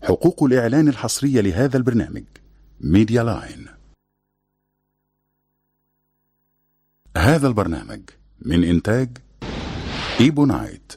حقوق الإعلان الحصرية لهذا البرنامج ميديا لاين هذا البرنامج من إنتاج إيبونايت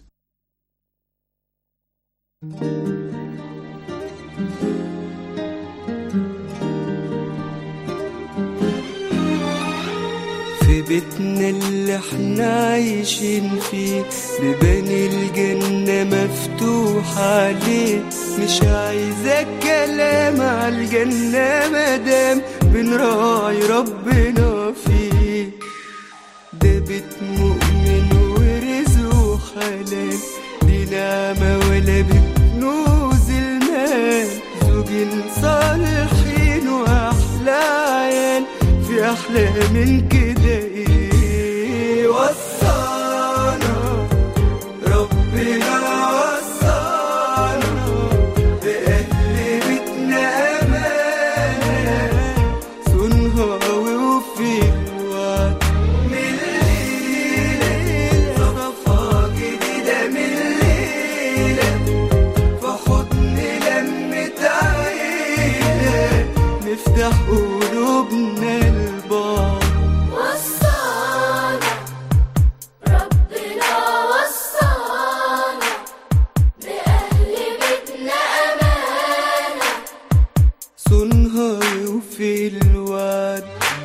في بيتنا اللي احنا عايشين فيه بيبان الجنة مفتوح عليه مش عايزة كلام على الجنة مادام بنراعي ربنا فيه ده بيت مؤمن ورزقه حلال دي نعمة ولا بكنوز المال زوجين صالحين وأحلى عيال في أحلى من كده إيه وصانا ربنا وصانا بأهل بيتنا أمانة صنها وفي الوعد من الليلة صفحة جديدة من الليلة في حضن لمة عيلة نفتح قلوبنا لبعض وصانا ربنا وصانا بأهل بيتنا أمانة صنها وفي الوعد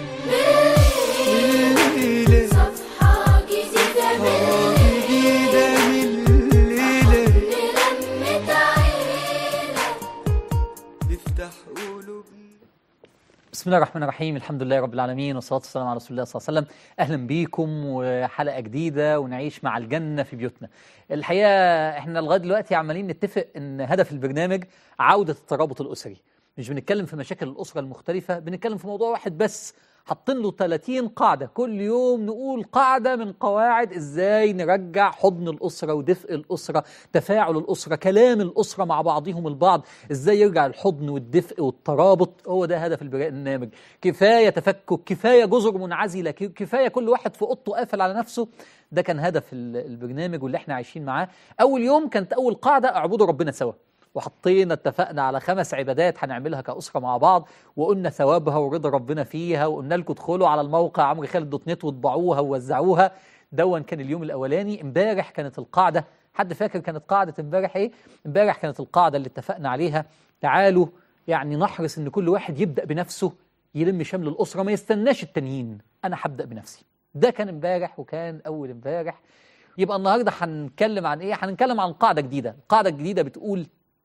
الليلة صفحة جديدة من جديدة من الليلة لمة عيلة نفتح قلوبنا بسم الله الرحمن الرحيم الحمد لله رب العالمين والصلاة والسلام على رسول الله صلى الله عليه وسلم أهلا بيكم وحلقة جديدة ونعيش مع الجنة في بيوتنا الحقيقة احنا لغاية دلوقتي عمالين نتفق ان هدف البرنامج عودة الترابط الأسري مش بنتكلم في مشاكل الأسرة المختلفة بنتكلم في موضوع واحد بس حاطين له 30 قاعدة كل يوم نقول قاعدة من قواعد ازاي نرجع حضن الأسرة ودفء الأسرة تفاعل الأسرة كلام الأسرة مع بعضهم البعض ازاي يرجع الحضن والدفء والترابط هو ده هدف البرنامج كفاية تفكك كفاية جزر منعزلة ك- كفاية كل واحد في أوضته قافل على نفسه ده كان هدف ال- البرنامج واللي احنا عايشين معاه أول يوم كانت أول قاعدة اعبدوا ربنا سوا وحطينا اتفقنا على خمس عبادات هنعملها كأسرة مع بعض وقلنا ثوابها ورضا ربنا فيها وقلنا لكم ادخلوا على الموقع عمرو خالد دوت نت واطبعوها ووزعوها دون كان اليوم الأولاني امبارح كانت القاعدة حد فاكر كانت قاعدة امبارح ايه؟ امبارح كانت القاعدة اللي اتفقنا عليها تعالوا يعني نحرص ان كل واحد يبدأ بنفسه يلم شمل الأسرة ما يستناش التانيين أنا هبدأ بنفسي ده كان امبارح وكان أول امبارح يبقى النهارده هنتكلم عن ايه؟ هنتكلم عن قاعدة جديدة، القاعدة الجديدة بتقول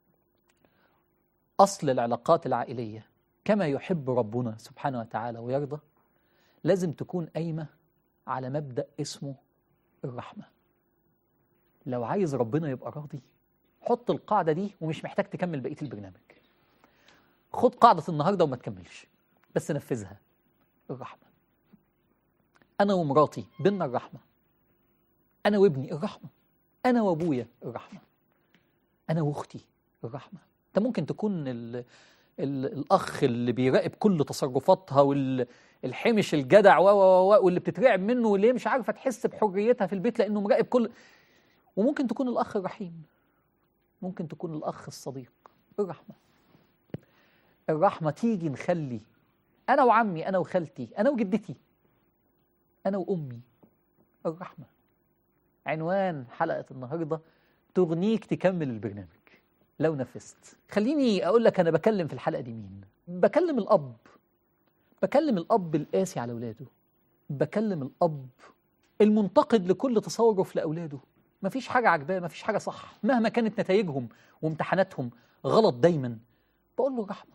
أصل العلاقات العائلية كما يحب ربنا سبحانه وتعالى ويرضى لازم تكون قايمة على مبدأ اسمه الرحمة لو عايز ربنا يبقى راضي حط القاعدة دي ومش محتاج تكمل بقية البرنامج خد قاعدة النهاردة وما تكملش بس نفذها الرحمة أنا ومراتي بينا الرحمة أنا وابني الرحمة أنا وأبويا الرحمة أنا وأختي الرحمة أنت ممكن تكون ال ال الأخ اللي بيراقب كل تصرفاتها والحمش الجدع و و و واللي بتترعب منه واللي هي مش عارفة تحس بحريتها في البيت لأنه مراقب كل وممكن تكون الأخ الرحيم ممكن تكون الأخ الصديق الرحمة الرحمة تيجي نخلي أنا وعمي أنا وخالتي أنا وجدتي أنا وأمي الرحمة عنوان حلقة النهاردة تغنيك تكمل البرنامج لو نفذت خليني أقول لك أنا بكلم في الحلقة دي مين بكلم الأب بكلم الأب القاسي على أولاده بكلم الأب المنتقد لكل تصرف لأولاده مفيش حاجة عجباه مفيش حاجة صح مهما كانت نتائجهم وامتحاناتهم غلط دايما بقول له الرحمة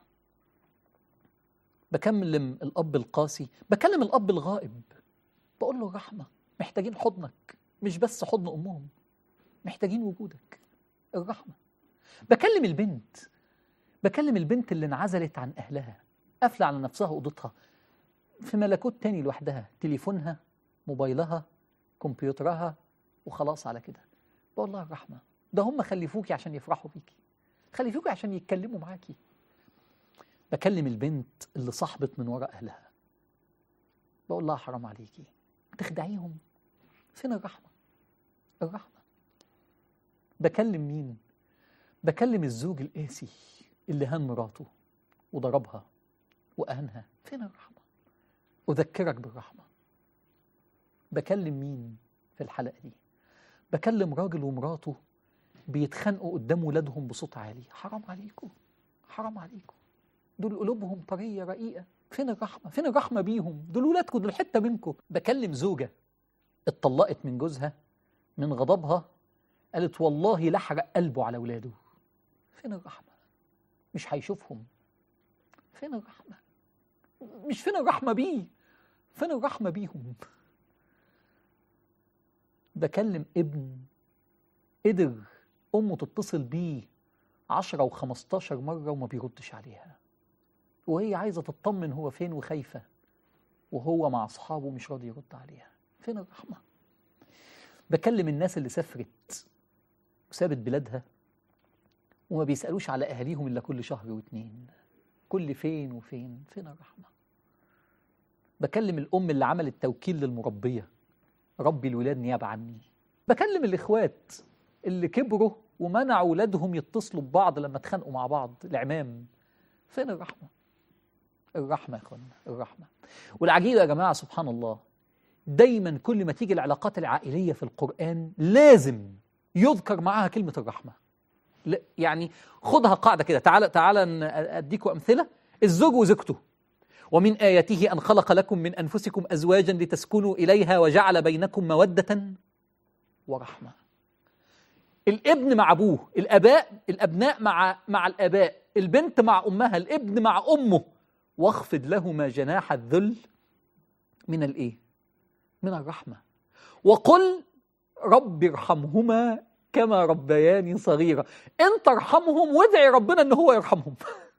بكلم الأب القاسي بكلم الأب الغائب بقول له الرحمة محتاجين حضنك مش بس حضن أمهم محتاجين وجودك الرحمة بكلم البنت بكلم البنت اللي انعزلت عن أهلها قافلة على نفسها أوضتها في ملكوت تاني لوحدها تليفونها موبايلها كمبيوترها وخلاص على كده بقول لها الرحمة ده هم خلفوكي عشان يفرحوا بيكي خلفوكي عشان يتكلموا معاكي بكلم البنت اللي صاحبت من وراء أهلها بقول لها حرام عليكي تخدعيهم فين الرحمة الرحمة بكلم مين بكلم الزوج القاسي اللي هان مراته وضربها وأهانها فين الرحمة أذكرك بالرحمة بكلم مين في الحلقة دي بكلم راجل ومراته بيتخانقوا قدام ولادهم بصوت عالي حرام عليكم حرام عليكم دول قلوبهم طرية رقيقة فين الرحمة فين الرحمة بيهم دول ولادكم دول حتة منكم بكلم زوجة اتطلقت من جوزها من غضبها قالت والله لحرق قلبه على ولاده فين الرحمة مش هيشوفهم فين الرحمة مش فين الرحمة بيه فين الرحمة بيهم بكلم ابن قدر أمه تتصل بيه عشرة وخمستاشر مرة وما بيردش عليها وهي عايزة تطمن هو فين وخايفة وهو مع أصحابه مش راضي يرد عليها فين الرحمة بكلم الناس اللي سافرت وسابت بلادها وما بيسألوش على أهاليهم إلا كل شهر واتنين كل فين وفين فين الرحمة بكلم الأم اللي عملت توكيل للمربية ربي الولاد نيابة عني بكلم الإخوات اللي كبروا ومنعوا ولادهم يتصلوا ببعض لما اتخانقوا مع بعض العمام فين الرحمة الرحمة يا اخوانا الرحمة والعجيب يا جماعة سبحان الله دايما كل ما تيجي العلاقات العائلية في القرآن لازم يذكر معاها كلمة الرحمة لا يعني خدها قاعدة كده تعالى تعالى ن- أديكم أمثلة الزوج وزوجته ومن آياته أن خلق لكم من أنفسكم أزواجا لتسكنوا إليها وجعل بينكم مودة ورحمة الابن مع أبوه الآباء الأبناء مع مع الآباء البنت مع أمها الابن مع أمه واخفض لهما جناح الذل من الإيه؟ من الرحمة وقل رب ارحمهما كما ربياني صغيرة انت ارحمهم وادعي ربنا ان هو يرحمهم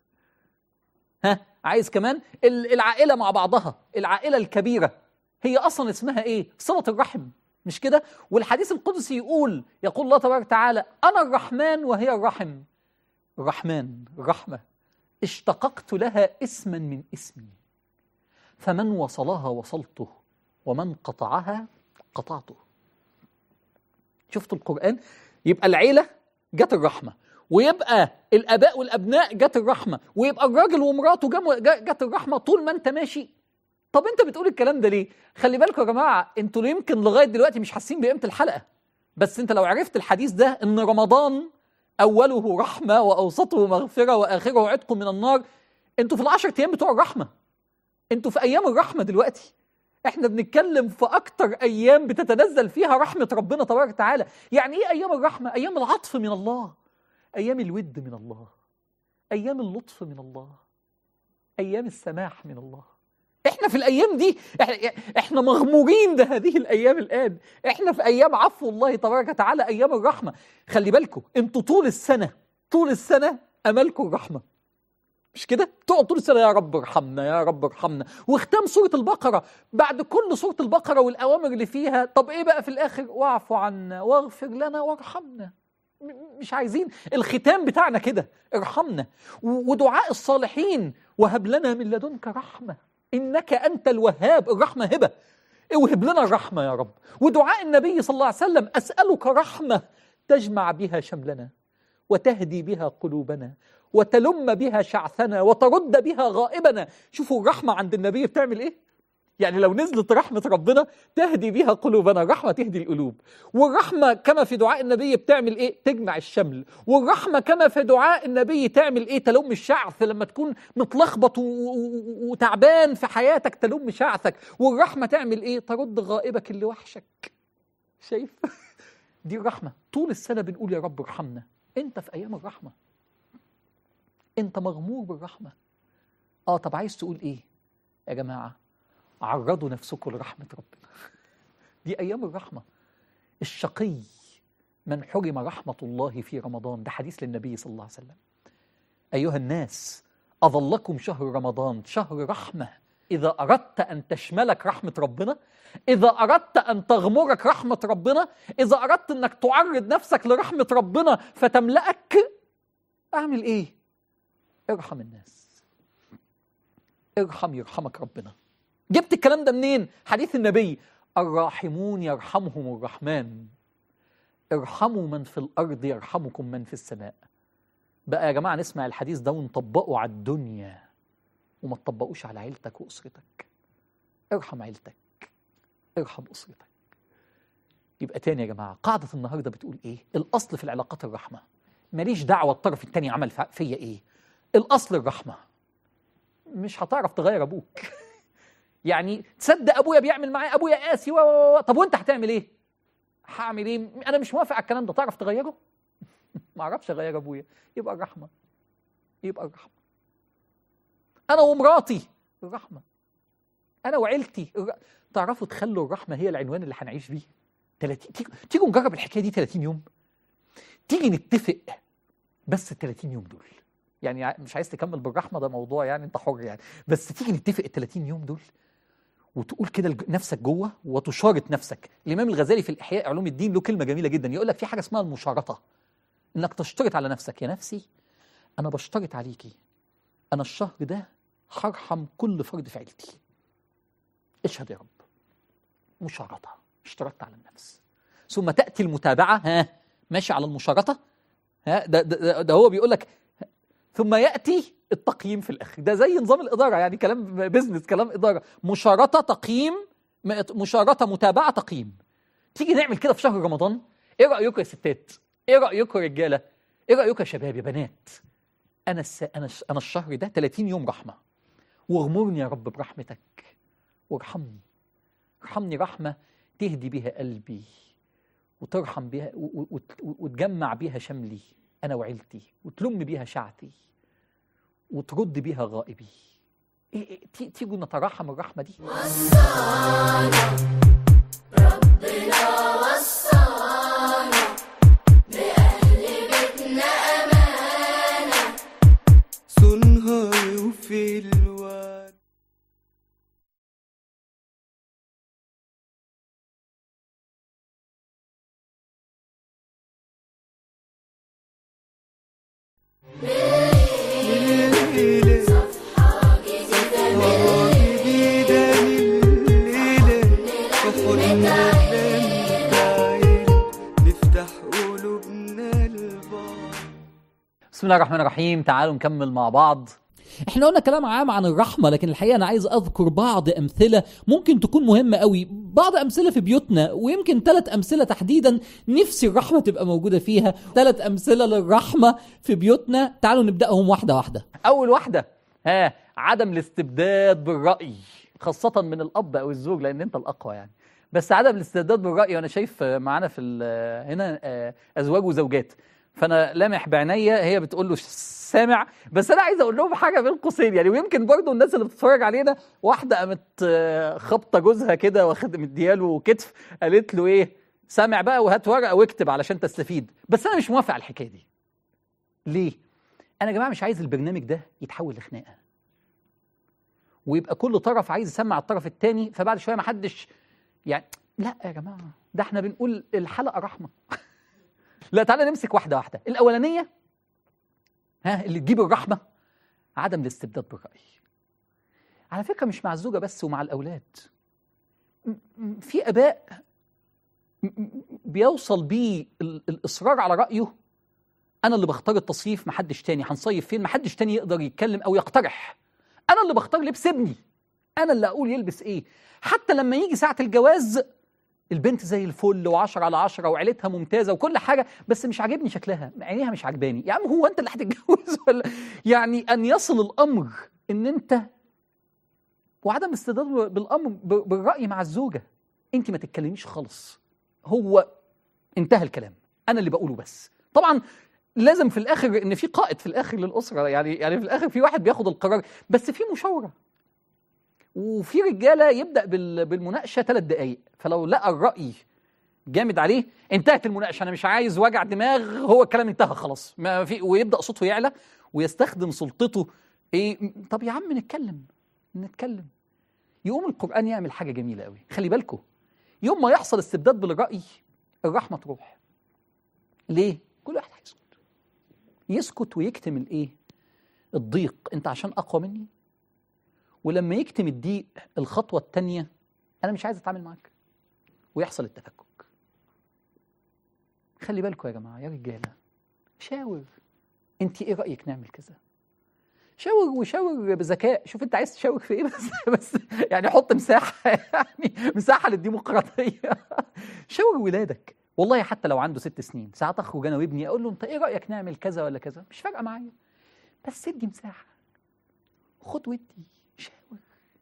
ها عايز كمان ال- العائلة مع بعضها العائلة الكبيرة هي أصلا اسمها إيه صلة الرحم مش كده والحديث القدسي يقول يقول الله تبارك وتعالى أنا الرحمن وهي الرحم الرحمن الرحمة اشتققت لها اسما من اسمي فمن وصلها وصلته ومن قطعها قطعته شفتوا القرآن يبقى العيلة جت الرحمة ويبقى الآباء والأبناء جت الرحمة ويبقى الراجل ومراته جم- ج- جت الرحمة طول ما أنت ماشي طب أنت بتقول الكلام ده ليه؟ خلي بالكم يا جماعة أنتوا يمكن لغاية دلوقتي مش حاسين بقيمة الحلقة بس أنت لو عرفت الحديث ده إن رمضان أوله رحمة وأوسطه مغفرة وآخره عتق من النار أنتوا في العشر أيام بتوع الرحمة أنتوا في أيام الرحمة دلوقتي احنا بنتكلم في اكتر ايام بتتنزل فيها رحمه ربنا تبارك وتعالى يعني ايه ايام الرحمه ايام العطف من الله ايام الود من الله ايام اللطف من الله ايام السماح من الله احنا في الايام دي احنا, احنا مغمورين بهذه الايام الان احنا في ايام عفو الله تبارك وتعالى ايام الرحمه خلي بالكم انتوا طول السنه طول السنه املكم الرحمه مش كده؟ تقعد طول السنه يا رب ارحمنا يا رب ارحمنا واختام سوره البقره بعد كل سوره البقره والاوامر اللي فيها طب ايه بقى في الاخر؟ واعف عنا واغفر لنا وارحمنا م- مش عايزين الختام بتاعنا كده ارحمنا و- ودعاء الصالحين وهب لنا من لدنك رحمه انك انت الوهاب الرحمه هبه اوهب لنا الرحمه يا رب ودعاء النبي صلى الله عليه وسلم اسالك رحمه تجمع بها شملنا وتهدي بها قلوبنا وتلم بها شعثنا وترد بها غائبنا شوفوا الرحمة عند النبي بتعمل ايه يعني لو نزلت رحمة ربنا تهدي بها قلوبنا الرحمة تهدي القلوب والرحمة كما في دعاء النبي بتعمل ايه تجمع الشمل والرحمة كما في دعاء النبي تعمل ايه تلم الشعث لما تكون متلخبط و- و- وتعبان في حياتك تلم شعثك والرحمة تعمل ايه ترد غائبك اللي وحشك شايف دي الرحمة طول السنة بنقول يا رب ارحمنا انت في ايام الرحمة انت مغمور بالرحمة اه طب عايز تقول ايه يا جماعة عرضوا نفسكم لرحمة ربنا دي ايام الرحمة الشقي من حرم رحمة الله في رمضان ده حديث للنبي صلى الله عليه وسلم أيها الناس أظلكم شهر رمضان شهر رحمة إذا أردت أن تشملك رحمة ربنا إذا أردت أن تغمرك رحمة ربنا إذا أردت أنك تعرض نفسك لرحمة ربنا فتملأك أعمل إيه؟ ارحم الناس ارحم يرحمك ربنا جبت الكلام ده منين؟ حديث النبي الراحمون يرحمهم الرحمن ارحموا من في الأرض يرحمكم من في السماء بقى يا جماعه نسمع الحديث ده ونطبقه على الدنيا وما تطبقوش على عيلتك واسرتك ارحم عيلتك ارحم اسرتك يبقى تاني يا جماعه قاعده النهارده بتقول ايه الاصل في العلاقات الرحمه ماليش دعوه الطرف التاني عمل فع- فيا ايه الاصل الرحمه مش هتعرف تغير ابوك يعني تصدق ابويا بيعمل معايا ابويا قاسي و و- و- طب وانت هتعمل ايه هعمل ايه انا مش موافق على الكلام ده تعرف تغيره ما اعرفش اغير ابويا يبقى الرحمه يبقى الرحمه انا ومراتي الرحمه انا وعيلتي الر... تعرفوا تخلوا الرحمه هي العنوان اللي هنعيش بيه 30 تيجوا تيجوا نجرب الحكايه دي 30 يوم تيجي نتفق بس ال 30 يوم دول يعني ع- مش عايز تكمل بالرحمه ده موضوع يعني انت حر يعني بس تيجي نتفق ال 30 يوم دول وتقول كده لج- نفسك جوه وتشارط نفسك الامام الغزالي في الاحياء علوم الدين له كلمه جميله جدا يقول لك في حاجه اسمها المشارطه انك تشترط على نفسك يا نفسي انا بشترط عليكي انا الشهر ده هرحم كل فرد في عيلتي اشهد يا رب مشارطه اشترطت على النفس ثم تاتي المتابعه ها ماشي على المشارطه ها ده, ده, ده هو بيقول لك ثم ياتي التقييم في الاخر ده زي نظام الاداره يعني كلام بيزنس كلام اداره مشارطه تقييم م- مشارطه متابعه تقييم تيجي نعمل كده في شهر رمضان ايه رايكم يا ستات ايه رايكم يا رجاله ايه رايكم يا شباب يا بنات انا الس... انا الش- انا الشهر ده 30 يوم رحمه واغمرني يا رب برحمتك وارحمني ارحمني رحمه تهدي بها قلبي وترحم بها و- و- وت- وتجمع بيها شملي انا وعيلتي وتلم بيها شعتي وترد بيها غائبي إيه إيه تي- تيجوا نتراحم الرحمه دي ربنا وصانا بأهل بيتنا أمانة صنها وفي الوعد الليلة صفحة جديدة صفحة جديدة لليلة وحضننا بعيد نفتح قلوبنا لبعض بسم الله الرحمن الرحيم تعالوا نكمل مع بعض احنا قلنا كلام عام عن الرحمة لكن الحقيقة أنا عايز أذكر بعض أمثلة ممكن تكون مهمة قوي بعض أمثلة في بيوتنا ويمكن ثلاث أمثلة تحديدا نفسي الرحمة تبقى موجودة فيها ثلاث أمثلة للرحمة في بيوتنا تعالوا نبدأهم واحدة واحدة اول واحده ها عدم الاستبداد بالراي خاصه من الاب او الزوج لان انت الاقوى يعني بس عدم الاستبداد بالراي وانا شايف آه، معانا في ال- هنا آه، ازواج وزوجات فانا لامح بعينيا هي بتقول له سامع بس انا عايز اقول لهم حاجه بين قوسين يعني ويمكن برضو الناس اللي بتتفرج علينا واحده قامت آه، خبطه جوزها كده واخد مدياله كتف قالت له ايه سامع بقى وهات ورقه واكتب علشان تستفيد بس انا مش موافق على الحكايه دي ليه انا يا جماعه مش عايز البرنامج ده يتحول لخناقه ويبقى كل طرف عايز يسمع الطرف التاني فبعد شويه ما حدش يعني لا يا جماعه ده احنا بنقول الحلقه رحمه لا تعالى نمسك واحده واحده الاولانيه ها اللي تجيب الرحمه عدم الاستبداد بالراي على فكره مش مع الزوجه بس ومع الاولاد م- م- في اباء م- م- بيوصل بيه ال- الاصرار على رايه انا اللي بختار التصيف محدش تاني هنصيف فين محدش تاني يقدر يتكلم او يقترح انا اللي بختار لبس ابني انا اللي اقول يلبس ايه حتى لما يجي ساعه الجواز البنت زي الفل وعشرة على عشرة وعيلتها ممتازة وكل حاجة بس مش عاجبني شكلها عينيها مش عجباني يا عم هو أنت اللي هتتجوز ولا يعني أن يصل الأمر إن أنت وعدم الاستدلال بالأمر ب- بالرأي مع الزوجة أنت ما تتكلميش خالص هو انتهى الكلام أنا اللي بقوله بس طبعا لازم في الاخر ان في قائد في الاخر للاسره يعني يعني في الاخر في واحد بياخد القرار بس في مشاوره وفي رجاله يبدا بال- بالمناقشه ثلاث دقائق فلو لقى الراي جامد عليه انتهت المناقشه انا مش عايز وجع دماغ هو الكلام انتهى خلاص ما في ويبدا صوته يعلى ويستخدم سلطته ايه طب يا عم نتكلم نتكلم يقوم القران يعمل حاجه جميله قوي خلي بالكم يوم ما يحصل استبداد بالراي الرحمه تروح ليه كل واحد هيسكت يسكت ويكتم الايه الضيق انت عشان اقوى مني ولما يكتم الضيق الخطوه الثانيه انا مش عايز اتعامل معاك ويحصل التفكك خلي بالكم يا جماعه يا رجاله شاور انت ايه رايك نعمل كذا شاور وشاور بذكاء شوف انت عايز تشاور في ايه بس بس يعني حط مساحه يعني مساحه للديمقراطيه شاور ولادك والله حتى لو عنده ست سنين ساعات اخرج انا وابني اقول له انت ايه رايك نعمل كذا ولا كذا مش فارقه معايا بس ادي مساحه خد ودي شاور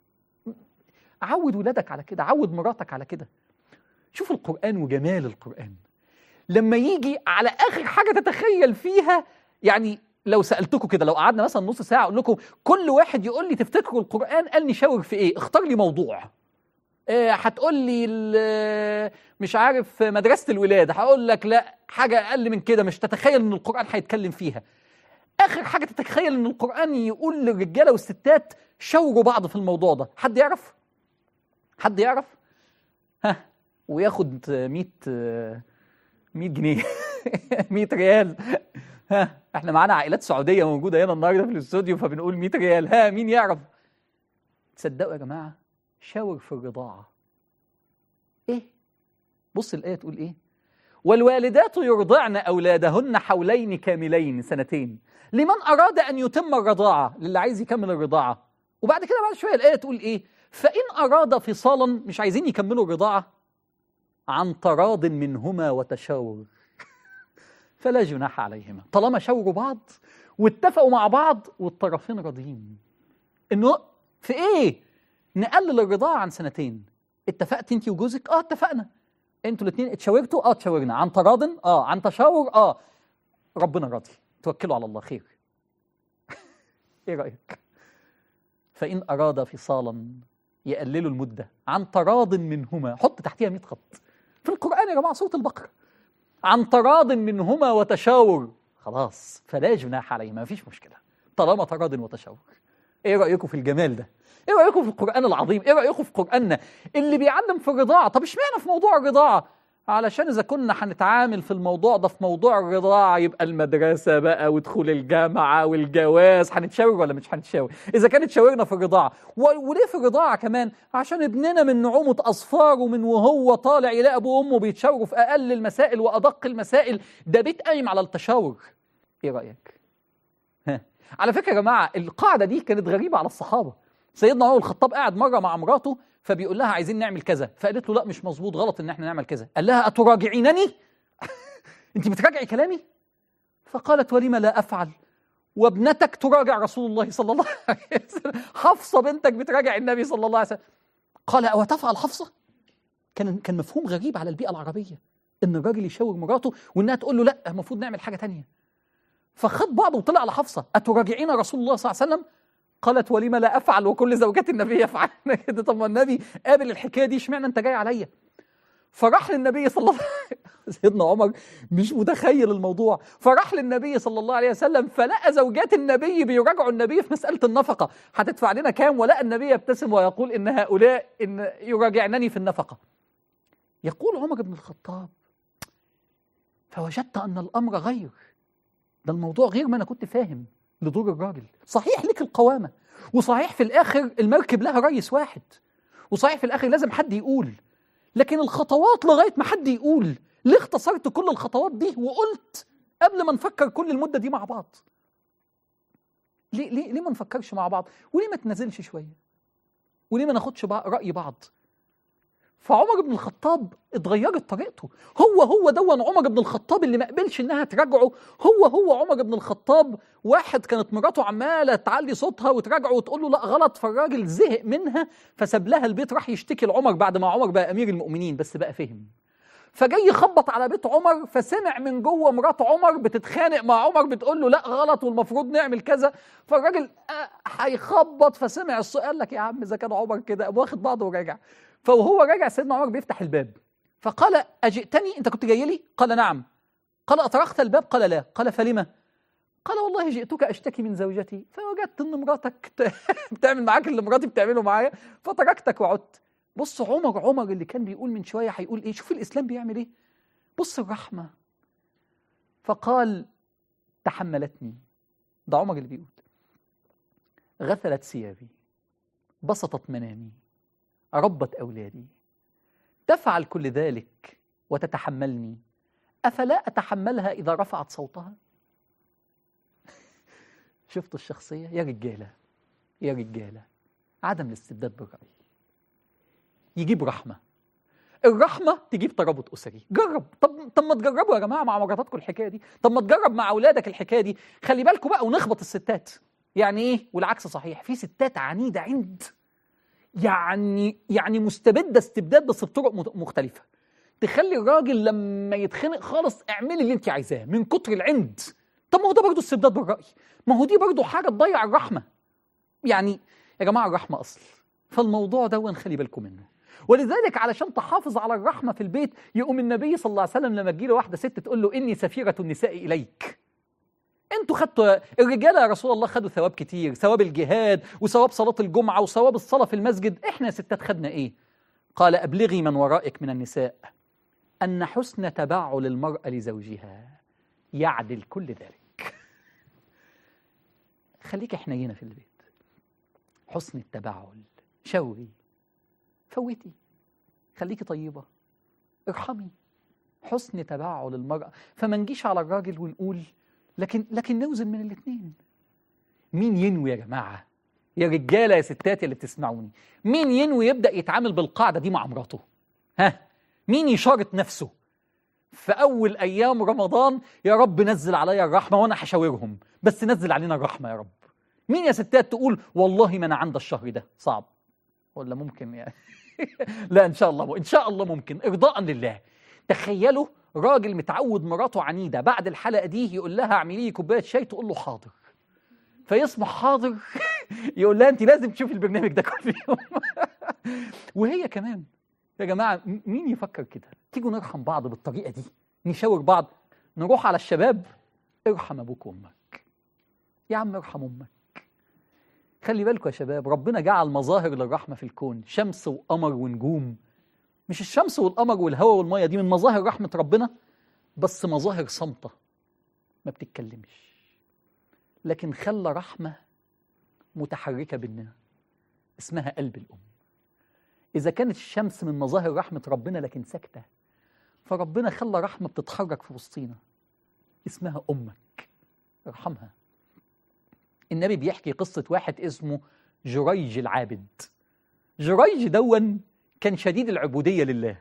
عود ولادك على كده عود مراتك على كده شوف القرآن وجمال القرآن لما يجي على آخر حاجة تتخيل فيها يعني لو سألتكم كده لو قعدنا مثلا نص ساعة أقول لكم كل واحد يقول لي تفتكروا القرآن قال نشاور في إيه اختار لي موضوع آه، هتقول لي ال- مش عارف مدرسة الولادة هقول لك لا حاجة أقل من كده مش تتخيل إن القرآن هيتكلم فيها آخر حاجة تتخيل إن القرآن يقول للرجالة والستات شاوروا بعض في الموضوع ده حد يعرف؟ حد يعرف؟ ها وياخد 100 100 جنيه 100 ريال ها احنا معانا عائلات سعوديه موجوده هنا النهارده في الاستوديو فبنقول 100 ريال ها مين يعرف تصدقوا يا جماعه شاور في الرضاعه ايه بص الايه تقول ايه والوالدات يرضعن اولادهن حولين كاملين سنتين لمن اراد ان يتم الرضاعه للي عايز يكمل الرضاعه وبعد كده بعد شويه الايه تقول ايه فان اراد فصالا مش عايزين يكملوا الرضاعه عن تراض منهما وتشاور فلا جناح عليهما طالما شاوروا بعض واتفقوا مع بعض والطرفين راضيين انه في ايه نقلل الرضاعه عن سنتين اتفقت انت وجوزك اه اتفقنا انتوا الاثنين اتشاورتوا اه اتشاورنا عن تراض اه عن تشاور اه ربنا راضي توكلوا على الله خير ايه رايك فان اراد فصالا يقللوا المده عن تراض منهما حط تحتيها 100 خط في القران يا جماعه سوره البقره عن تراض منهما وتشاور خلاص فلا جناح عليهما ما فيش مشكله طالما تراض وتشاور ايه رايكم في الجمال ده ايه رايكم في القران العظيم ايه رايكم في قراننا اللي بيعلم في الرضاعه طب اشمعنى في موضوع الرضاعه علشان اذا كنا هنتعامل في الموضوع ده في موضوع الرضاعه يبقى المدرسه بقى ودخول الجامعه والجواز هنتشاور ولا مش هنتشاور اذا كانت شاورنا في الرضاعه و- وليه في الرضاعه كمان عشان ابننا من نعومه اصفاره من وهو طالع يلاقي ابوه وامه بيتشاوروا في اقل المسائل وادق المسائل ده بيت قايم على التشاور ايه رايك ها. على فكره يا جماعه القاعده دي كانت غريبه على الصحابه سيدنا عمر الخطاب قاعد مره مع مراته فبيقول لها عايزين نعمل كذا فقالت له لا مش مظبوط غلط ان احنا نعمل كذا قال لها اتراجعينني انت بتراجعي كلامي فقالت ولم لا افعل وابنتك تراجع رسول الله صلى الله عليه وسلم حفصه بنتك بتراجع النبي صلى الله عليه وسلم قال او تفعل حفصه كان كان مفهوم غريب على البيئه العربيه ان الراجل يشاور مراته وانها تقول له لا المفروض نعمل حاجه تانية فخد بعضه وطلع على حفصه اتراجعين رسول الله صلى الله عليه وسلم قالت ولم لا افعل وكل زوجات النبي يفعلن كده طب ما النبي قابل الحكايه دي اشمعنى انت جاي عليا فراح للنبي صلى الله عليه وسلم سيدنا عمر مش متخيل الموضوع فراح للنبي صلى الله عليه وسلم فلقى زوجات النبي بيراجعوا النبي في مساله النفقه هتدفع لنا كام ولقى النبي يبتسم ويقول ان هؤلاء ان يراجعنني في النفقه يقول عمر بن الخطاب فوجدت ان الامر غير ده الموضوع غير ما انا كنت فاهم لدور الراجل صحيح لك القوامه وصحيح في الاخر المركب لها رئيس واحد وصحيح في الاخر لازم حد يقول لكن الخطوات لغايه ما حد يقول ليه اختصرت كل الخطوات دي وقلت قبل ما نفكر كل المده دي مع بعض ليه ليه ليه ما نفكرش مع بعض وليه ما تنزلش شويه وليه ما ناخدش بع- راي بعض فعمر بن الخطاب اتغيرت طريقته هو هو دون عمر بن الخطاب اللي ما قبلش انها تراجعه هو هو عمر بن الخطاب واحد كانت مراته عماله تعلي صوتها وتراجعه وتقول له لا غلط فالراجل زهق منها فساب لها البيت راح يشتكي لعمر بعد ما عمر بقى امير المؤمنين بس بقى فهم فجاي يخبط على بيت عمر فسمع من جوه مرات عمر بتتخانق مع عمر بتقول له لا غلط والمفروض نعمل كذا فالراجل آه، هيخبط فسمع الصوت قال لك يا عم اذا كان عمر كده قام واخد بعضه وراجع فوهو راجع سيدنا عمر بيفتح الباب فقال اجئتني انت كنت جاي لي قال نعم قال اطرقت الباب قال لا قال فلما قال والله جئتك اشتكي من زوجتي فوجدت ان مراتك ت- بتعمل معاك اللي مراتي بتعمله معايا فتركتك وعدت بص عمر عمر اللي كان بيقول من شويه هيقول ايه شوف الاسلام بيعمل ايه بص الرحمه فقال تحملتني ده عمر اللي بيقول غسلت ثيابي بسطت منامي ربت اولادي تفعل كل ذلك وتتحملني افلا اتحملها اذا رفعت صوتها شفتوا الشخصية يا رجالة يا رجالة عدم الاستبداد بالرأي يجيب رحمة الرحمة تجيب ترابط أسري جرب طب طب ما تجربوا يا جماعة مع مراتاتكم الحكاية دي طب ما تجرب مع أولادك الحكاية دي خلي بالكم بقى ونخبط الستات يعني إيه والعكس صحيح في ستات عنيدة عند يعني يعني مستبدة استبداد بس بطرق مت- مختلفة تخلي الراجل لما يتخنق خالص اعملي اللي انت عايزاه من كتر العند طب ما هو ده برضه استبداد بالرأي ما هو دي برضه حاجة تضيع الرحمة يعني يا جماعة الرحمة أصل فالموضوع ده نخلي بالكم منه ولذلك علشان تحافظ على الرحمة في البيت يقوم النبي صلى الله عليه وسلم لما تجيله واحدة ست تقول له إني سفيرة النساء إليك انتوا خدتوا الرجاله يا رسول الله خدوا ثواب كتير ثواب الجهاد وثواب صلاه الجمعه وثواب الصلاه في المسجد احنا يا ستات خدنا ايه قال ابلغي من ورائك من النساء ان حسن تبعل المراه لزوجها يعدل كل ذلك خليك حنينه في البيت حسن التبعل شاوري فوتي خليكي طيبه ارحمي حسن تبعل المرأة فما نجيش على الراجل ونقول لكن لكن نوزن من الاثنين مين ينوي يا جماعة يا رجالة يا ستات اللي بتسمعوني مين ينوي يبدأ يتعامل بالقاعدة دي مع مراته ها مين يشارط نفسه في أول أيام رمضان يا رب نزل عليا الرحمة وأنا هشاورهم بس نزل علينا الرحمة يا رب مين يا ستات تقول والله ما أنا عند الشهر ده صعب ولا ممكن يعني لا ان شاء الله ان شاء الله ممكن ارضاء لله تخيلوا راجل متعود مراته عنيده بعد الحلقه دي يقول لها اعملي لي كوبايه شاي تقول له حاضر فيصبح حاضر يقول لها انت لازم تشوفي البرنامج ده كل يوم وهي كمان يا جماعه م- مين يفكر كده تيجوا نرحم بعض بالطريقه دي نشاور بعض نروح على الشباب ارحم ابوك وامك يا عم ارحم امك خلي بالكم يا شباب ربنا جعل مظاهر للرحمة في الكون شمس وقمر ونجوم مش الشمس والقمر والهواء والمية دي من مظاهر رحمة ربنا بس مظاهر صامتة ما بتتكلمش لكن خلى رحمة متحركة بيننا اسمها قلب الأم إذا كانت الشمس من مظاهر رحمة ربنا لكن ساكتة فربنا خلى رحمة بتتحرك في وسطينا اسمها أمك ارحمها النبي بيحكي قصة واحد اسمه جريج العابد جريج دون كان شديد العبودية لله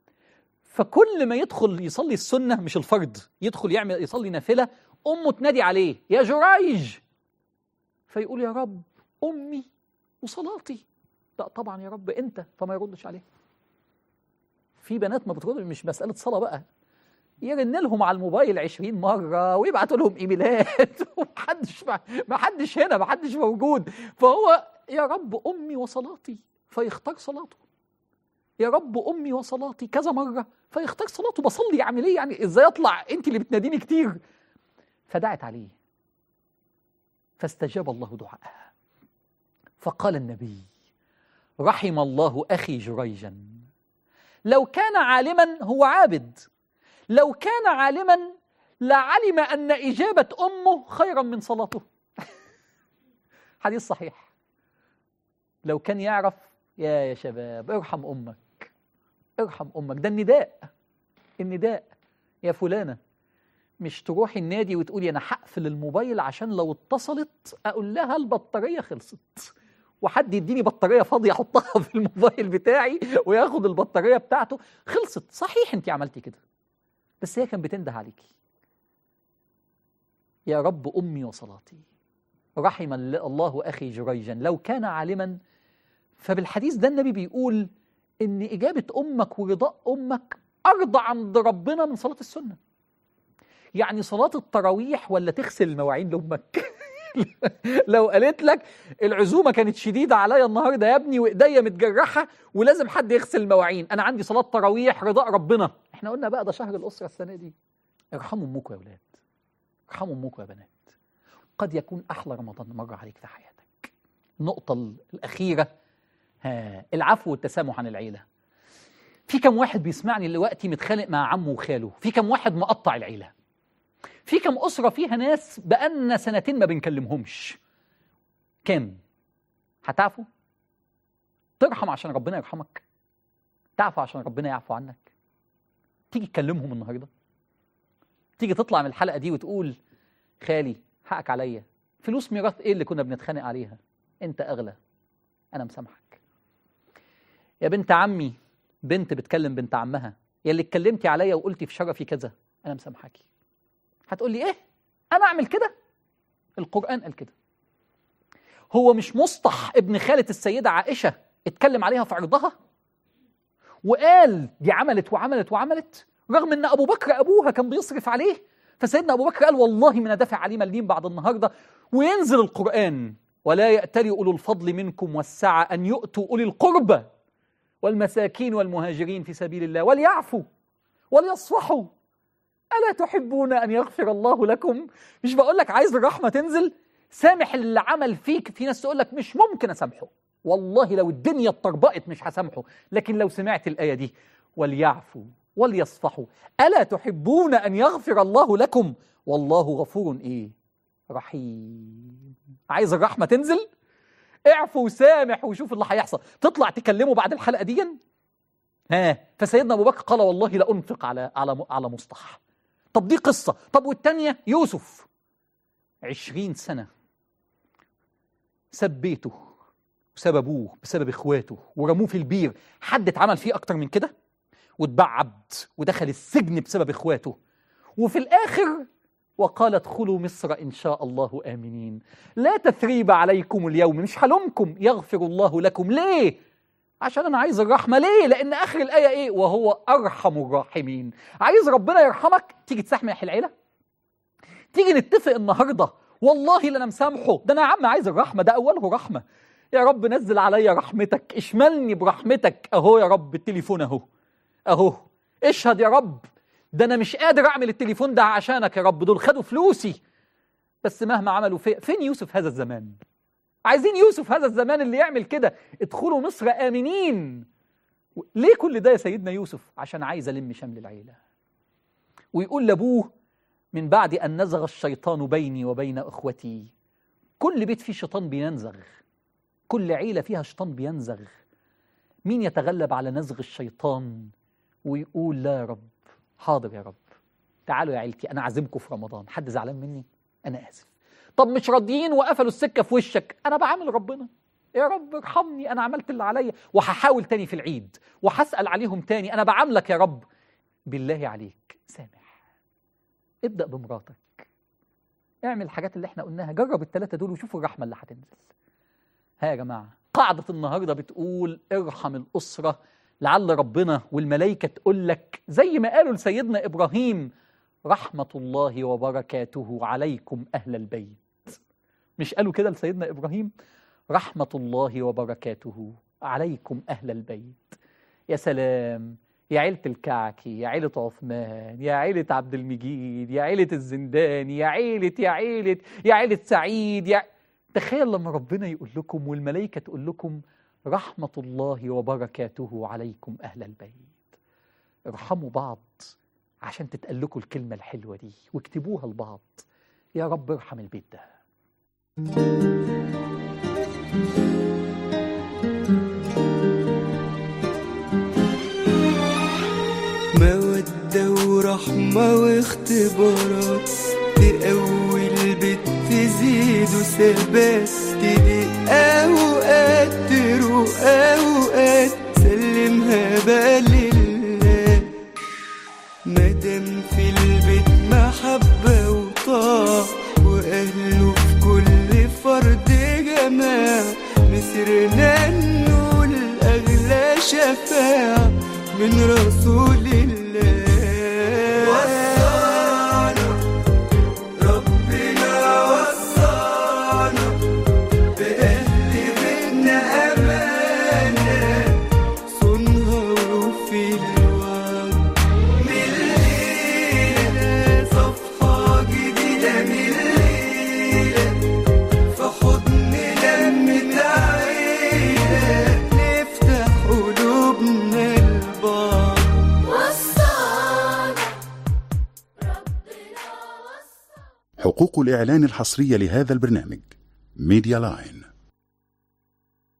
فكل ما يدخل يصلي السنة مش الفرض يدخل يعمل يصلي نافلة أمه تنادي عليه يا جريج فيقول يا رب أمي وصلاتي لا طبعا يا رب أنت فما يردش عليه في بنات ما بترد مش مسألة صلاة بقى يرن لهم على الموبايل 20 مرة ويبعتوا لهم ايميلات ومحدش محدش هنا محدش موجود فهو يا رب أمي وصلاتي فيختار صلاته يا رب أمي وصلاتي كذا مرة فيختار صلاته بصلي أعمل إيه يعني إزاي أطلع أنت اللي بتناديني كتير فدعت عليه فاستجاب الله دعاءها فقال النبي رحم الله أخي جريجا لو كان عالما هو عابد لو كان عالما لعلم أن إجابة أمه خيرا من صلاته حديث صحيح لو كان يعرف يا يا شباب ارحم أمك ارحم أمك ده النداء النداء يا فلانة مش تروحي النادي وتقولي أنا هقفل الموبايل عشان لو اتصلت أقول لها البطارية خلصت وحد يديني بطارية فاضية أحطها في الموبايل بتاعي وياخد البطارية بتاعته خلصت صحيح أنت عملتي كده بس هي كانت بتنده عليكي يا رب أمي وصلاتي رحم ال- الله أخي جريجا لو كان عالما فبالحديث ده النبي بيقول إن إجابة أمك ورضاء أمك أرضى عند ربنا من صلاة السنة يعني صلاة التراويح ولا تغسل المواعين لأمك لو قالت لك العزومة كانت شديدة عليا النهاردة يا ابني وإيديا متجرحة ولازم حد يغسل المواعين أنا عندي صلاة تراويح رضاء ربنا احنا قلنا بقى ده شهر الأسرة السنة دي ارحموا أمكم يا أولاد ارحموا أمكم يا بنات قد يكون أحلى رمضان مر عليك في حياتك النقطة ال- الأخيرة ها العفو والتسامح عن العيلة في كم واحد بيسمعني دلوقتي متخانق مع عمه وخاله في كم واحد مقطع العيلة في كم أسرة فيها ناس بقالنا سنتين ما بنكلمهمش كام هتعفوا ترحم عشان ربنا يرحمك تعفو عشان ربنا يعفو عنك تيجي تكلمهم النهارده تيجي تطلع من الحلقه دي وتقول خالي حقك عليا فلوس ميراث ايه اللي كنا بنتخانق عليها انت اغلى انا مسامحك يا بنت عمي بنت بتكلم بنت عمها يا اللي اتكلمتي عليا وقلتي في شرفي كذا انا مسامحاكي هتقول لي ايه انا اعمل كده القران قال كده هو مش مصطح ابن خالة السيدة عائشة اتكلم عليها في عرضها وقال دي عملت وعملت وعملت رغم ان ابو بكر ابوها كان بيصرف عليه فسيدنا ابو بكر قال والله ما انا دافع عليه مليم بعد النهارده وينزل القران ولا يأتل اولو الفضل منكم والسعه ان يؤتوا اولي القربى والمساكين والمهاجرين في سبيل الله وليعفوا وليصفحوا الا تحبون ان يغفر الله لكم مش بقول لك عايز الرحمه تنزل سامح اللي عمل فيك في ناس تقول لك مش ممكن اسامحه والله لو الدنيا اتطربقت مش هسامحه لكن لو سمعت الايه دي وليعفوا وليصفحوا الا تحبون ان يغفر الله لكم والله غفور ايه رحيم عايز الرحمه تنزل اعفوا وسامح وشوف اللي هيحصل تطلع تكلمه بعد الحلقه دي ها فسيدنا ابو بكر قال والله لانفق على على على مصطح طب دي قصه طب والتانيه يوسف عشرين سنه ساب بيته وساب ابوه بسبب اخواته ورموه في البير حد اتعمل فيه اكتر من كده واتباع عبد ودخل السجن بسبب اخواته وفي الاخر وقال ادخلوا مصر ان شاء الله امنين لا تثريب عليكم اليوم مش هلومكم يغفر الله لكم ليه عشان انا عايز الرحمه ليه لان اخر الايه ايه وهو ارحم الراحمين عايز ربنا يرحمك تيجي تسامح العيله تيجي نتفق النهارده والله لا انا مسامحه ده انا يا عم عايز الرحمه ده اوله رحمه يا رب نزل عليا رحمتك اشملني برحمتك اهو يا رب التليفون اهو اهو اشهد يا رب ده انا مش قادر اعمل التليفون ده عشانك يا رب دول خدوا فلوسي بس مهما عملوا في فين يوسف هذا الزمان عايزين يوسف هذا الزمان اللي يعمل كده ادخلوا مصر امنين ليه كل ده يا سيدنا يوسف عشان عايز الم شمل العيله ويقول لابوه من بعد ان نزغ الشيطان بيني وبين اخوتي كل بيت فيه شيطان بينزغ كل عيله فيها شيطان بينزغ مين يتغلب على نزغ الشيطان ويقول لا يا رب حاضر يا رب تعالوا يا عيلتي انا عازمكم في رمضان حد زعلان مني انا اسف طب مش راضيين وقفلوا السكه في وشك انا بعامل ربنا يا رب ارحمني انا عملت اللي عليا وهحاول تاني في العيد وهسال عليهم تاني انا بعاملك يا رب بالله عليك سامح ابدا بمراتك اعمل الحاجات اللي احنا قلناها جرب الثلاثه دول وشوف الرحمه اللي هتنزل ها يا جماعه قاعده النهارده بتقول ارحم الاسره لعل ربنا والملائكه تقول لك زي ما قالوا لسيدنا ابراهيم رحمه الله وبركاته عليكم اهل البيت مش قالوا كده لسيدنا ابراهيم رحمه الله وبركاته عليكم اهل البيت يا سلام يا عيلة الكعكي يا عيلة عثمان يا عيلة عبد المجيد يا عيلة الزنداني يا عيلة يا عيلة يا عيلة سعيد يا تخيل لما ربنا يقول لكم والملائكة تقول لكم رحمة الله وبركاته عليكم أهل البيت ارحموا بعض عشان تتقال لكم الكلمة الحلوة دي واكتبوها لبعض يا رب ارحم البيت ده مودة ورحمة واختبارات تقوي البيت تزيد وثبات تضيق أوقات تروق أوقات سلمها بقى لله مادام في البيت محبة وطاعة وأهله في كل فرد جماعة مسرنا نقول أغلى شفاعة من رسول الله وصانا ربنا وصانا بأهل بيتنا أمانة صنها وفي الوعد من الليلة صفحة جديدة من الليلة في حضن لمة عيلة نفتح قلوبنا لبعض وصانا ربنا وصانا حقوق الإعلان الحصرية لهذا البرنامج ميديا لاين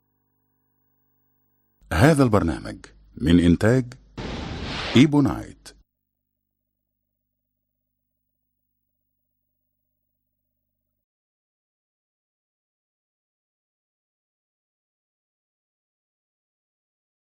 هذا البرنامج من إنتاج إيبو نايت